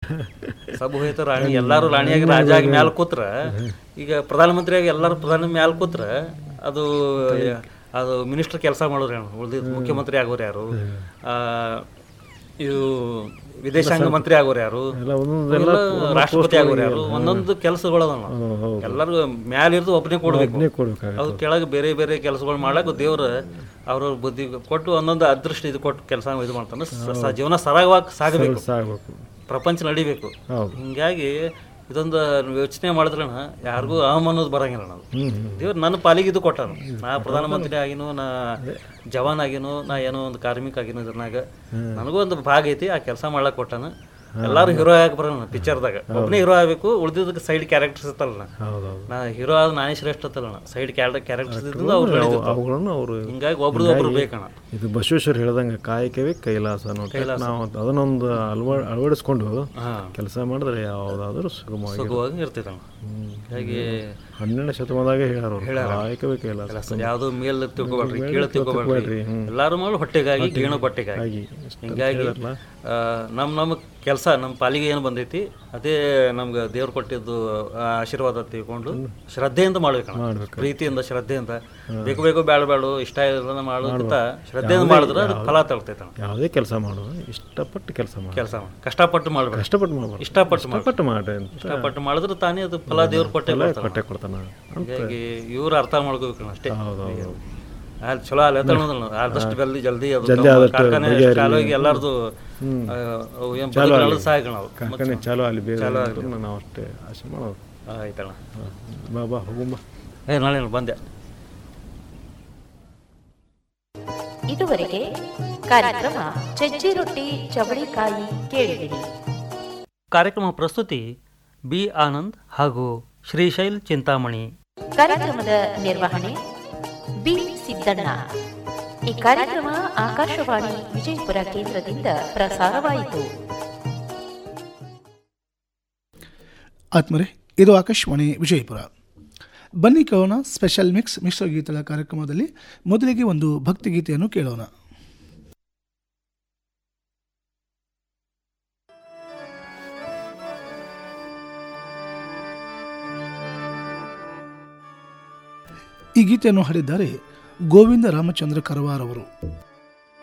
ಸಬ್ ಹೋಯ್ತು ರಾಣಿ ಎಲ್ಲಾರು ರಾಣಿಯಾಗಿ ರಾಜ ಆಗಿ ಮ್ಯಾಲ ಕೂತ್ರ ಈಗ ಪ್ರಧಾನಮಂತ್ರಿಯಾಗಿ ಎಲ್ಲಾರು ಪ್ರಧಾನ ಮ್ಯಾಲ ಕೂತ್ರ ಅದು ಅದು ಮಿನಿಸ್ಟರ್ ಕೆಲಸ ಮಾಡೋರು ಯಾರು ಉಳಿದಿದ್ದು ಮುಖ್ಯಮಂತ್ರಿ ಆಗೋರು ಯಾರು ಆ, ಇದು ವಿದೇಶಾಂಗ ಮಂತ್ರಿ ಆಗೋರು ಯಾರು ಎಲ್ಲ ಒಂದೊಂದು ಎಲ್ಲ ರಾಷ್ಟ್ರಪತಿ ಆಗೋರು ಯಾರು ಒಂದೊಂದು ಕೆಲಸಗಳು ಅದಾವ ಎಲ್ಲರೂ ಮ್ಯಾಲ ಇರ್ದು ಒಬ್ಬನೇ ಕೊಡ್ಬೇಕು ಕೊಡ್ಬೇಕಾಗುತ್ತೆ ಅವ್ರ ಕೆಳಗೆ ಬೇರೆ ಬೇರೆ ಕೆಲಸಗಳು ಮಾಡಕ್ಕೆ ದೇವ್ರ ಅವ್ರವ್ರ ಬುದ್ಧಿ ಕೊಟ್ಟು ಒಂದೊಂದು ಅದೃಷ್ಟ ಇದು ಕೊಟ್ಟು ಕೆಲಸ ಇದು ಮಾಡ್ತಾನೆ ಸ- ಸ- ಜೀವನ ಸರಾಗವಾಗಿ ಸಾಗಬೇಕು ಸಾಗಬೇಕು ಪ್ರಪಂಚ ನಡಿಬೇಕು ಹೌದು ಹಿಂಗಾಗಿ ಇದೊಂದು ಯೋಚನೆ ಮಾಡಿದ್ರೆ ಯಾರಿಗೂ ಅಹಂ ಅನ್ನೋದು ಬರಂಗಿಲ್ಲ ನಾವು ಹ್ಮ್ ಹ್ಮ್. ದೇವ್ರು ನನ್ನ ಪಾಲಿಗೆ ಇದು ಕೊಟ್ಟಾನ ನಾ ಪ್ರಧಾನಮಂತ್ರಿ ಆಗಿನೂ ನಾ ಜವಾನ್ ಆಗಿನೂ ನಾ ಏನೋ ಒಂದು ಕಾರ್ಮಿಕ ಆಗಿನೂ ಇದ್ರನಾಗ ನನಗೂ ಒಂದು ಭಾಗ ಐತಿ ಆ ಕೆಲಸ ಮಾಡ್ಲಕ್ ಕೊಟ್ಟಾನ ಎಲ್ಲಾರು ಹೀರೋ ಆಗಿ ಬರೋಣ ಪಿಕ್ಚರ್ದಾಗ ಒಬ್ಬನೇ ಹೀರೋ ಆಗಬೇಕು ಉಳಿದಿದ್ದಕ್ಕೆ ಸೈಡ್ ಕ್ಯಾರೆಕ್ಟರ್ಸ್ ಇರ್ತಲ್ಲ ನಾ ಹೌದೌದು ನಾ ಹೀರೋ ಆದ ನಾನೇ ಶ್ರೇಷ್ಠ ಅಂತಲ್ಲ ಸೈಡ್ ಕ್ಯಾರೆಕ್ಟರ್ ಕ್ಯಾರೆಕ್ಟರ್ಸ್ ಇದ್ದು ಅವ್ರು ಬೆಳೆದಿರ್ತಾವ. ಅವುಗಳನ್ನು ಅವರು ಹಿಂಗಾಗಿ ಒಬ್ರದ್ದು ಒಬ್ರು ಬೇಕಣ್ಣ ಇದು ಬಸವೇಶ್ವರ ಹೇಳ್ದಂಗೆ ಕಾಯಕವೇ ಕೈಲಾಸ ಅನ್ನೋ ನಾವು ಅದನ್ನೊಂದು ಅಳವ ಅಳವಡಿಸ್ಕೊಂಡು ಹಾ ಕೆಲಸ ಮಾಡಿದ್ರೆ ಯಾವುದಾದ್ರೂ ಸುಗಮವಾಗಿ ಸುಖವಾಗಿ ಇರ್ತೈತಣ್ಣ ಹಾಗೆ ಹನ್ನೆರಡನೇ ಶತಮಾನದಾಗೆ ಹೇಳ್ಯಾರ ಅವ್ರು ಕಾಯಕವೇ ಕೈಲಾಸ ಯಾವುದು ಮೇಲ್ ತಿಳ್ಕೊಬೇಡ್ರಿ ಕೀಳ ತಿಳ್ಕೊಬೇಡ್ರಿ ಎಲ್ಲಾರು ಮಾಡಿ ಹೊಟ್ಟೆಗಾಗಿ ಗೇಣು ಬಟ್ಟೆಗಾಗಿ ಹಾಗೆ ಹಿಂಗಾಗಿ ಆ, ನಮ್ ನಮ್ಮ ಕೆಲಸ ನಮ್ಮ ಪಾಲಿಗೆ ಏನು ಬಂದೈತಿ ಅದೇ ನಮ್ಗೆ ದೇವ್ರು ಕೊಟ್ಟಿದ್ದು ಆ, ಆಶೀರ್ವಾದ ತಿಳ್ಕೊಂಡು ಶ್ರದ್ಧೆಯಿಂದ ಮಾಡ್ಬೇಕಣ್ಣ ಪ್ರೀತಿಯಿಂದ ಶ್ರದ್ಧೆಯಿಂದ ಬೇಕು ಬೇಕು ಬೇಡ ಬೇಡ ಇಷ್ಟ ಇಲ್ಲ ಮಾಡೋದಕ್ಕಿಂತ ಶ್ರದ್ಧೆಯಿಂದ ಮಾಡಿದ್ರೆ ಅದು ಫಲ ತಗೊಳ್ತೈತಣ್ಣ ಯಾವುದೇ ಕೆಲಸ ಮಾಡೋದು ಇಷ್ಟಪಟ್ಟು ಕೆಲಸ ಮಾಡಿ ಕೆಲಸ ಕಷ್ಟಪಟ್ಟು ಮಾಡ್ಬೇಕು ಕಷ್ಟಪಟ್ಟು ಮಾಡ್ಬಾರ್ದು ಇಷ್ಟಪಟ್ಟು ಮಾಡ್ಬೇಕು ಇಷ್ಟಪಟ್ಟು ಮಾಡ್ರಿ ಅಂತ ಇಷ್ಟಪಟ್ಟು ಮಾಡಿದ್ರೆ ತಾನೇ ಅದು ಫಲ ದೇವ್ರು ಕೊಟ್ಟೆ ಬರ್ತಾನೆ. ಕೊಟ್ಟೆ ಕೊಡ್ತಾನ ಹೀಗಾಗಿ ಇವ್ರು ಅರ್ಥ ಮಾಡ್ಕೋಬೇಕು ಅಷ್ಟೇ ಹೌದು ಹೌದು ಅಲ್ಲಿ ಚಲೋ ಅಲ್ಲಿ ತಗೊಳೋದಲ್ಲ ಆದಷ್ಟು ಜಲ್ದಿ ಜಲ್ದಿ ಅದು ಜಲ್ದಿ ಆದಷ್ಟು ಕಾರ್ಖಾನೆ ಬಗೆಹರಿ. ಚಾಲು ಆಗಿ ಎಲ್ಲಾರ್ದು ಆ, ಅವು ಏನ್ ಬದುಕಲು ಸಹಾಯಕ ನಾವು ಕಾರ್ಖಾನೆ ಚಾಲು ಅಲ್ಲಿ ಬೇರೆ ನಾವು ಅಷ್ಟೇ ಆಸೆ ಮಾಡೋದು ಆಯ್ತಣ್ಣ ಹಾ. ಬಾ ಬಾ ಹೋಗುಂಬ ಏ ನಾಳೆ ಬಂದೆ ಇದುವರೆಗೆ ಕಾರ್ಯಕ್ರಮ ಚಜ್ಜಿ ರೊಟ್ಟಿ ಚವಳಿಕಾಯಿ ಕೇಳಿದಿರಿ ಕಾರ್ಯಕ್ರಮ ಪ್ರಸ್ತುತಿ ಬಿ ಆನಂದ್ ಹಾಗೂ ಶ್ರೀಶೈಲ್ ಚಿಂತಾಮಣಿ ಕಾರ್ಯಕ್ರಮದ ನಿರ್ವಹಣೆ ಬಿ ಸಿದ್ದಣ್ಣ ಈ ಕಾರ್ಯಕ್ರಮ ಆಕಾಶವಾಣಿ ವಿಜಯಪುರ ಕೇಂದ್ರದಿಂದ ಪ್ರಸಾರವಾಯಿತು ಆತ್ಮರೆ ಇದು ಆಕಾಶವಾಣಿ ವಿಜಯಪುರ ಬನ್ನಿ ಕೇಳೋಣ ಸ್ಪೆಷಲ್ ಮಿಕ್ಸ್ ಮಿಶ್ರ ಗೀತೆಗಳ ಕಾರ್ಯಕ್ರಮದಲ್ಲಿ ಮೊದಲಿಗೆ ಒಂದು ಭಕ್ತಿಗೀತೆಯನ್ನು ಕೇಳೋಣ ಈ ಗೀತೆಯನ್ನು ಹಾಡಿದ್ದಾರೆ ಗೋವಿಂದ ರಾಮಚಂದ್ರ ಕರವಾರ್ ಅವರು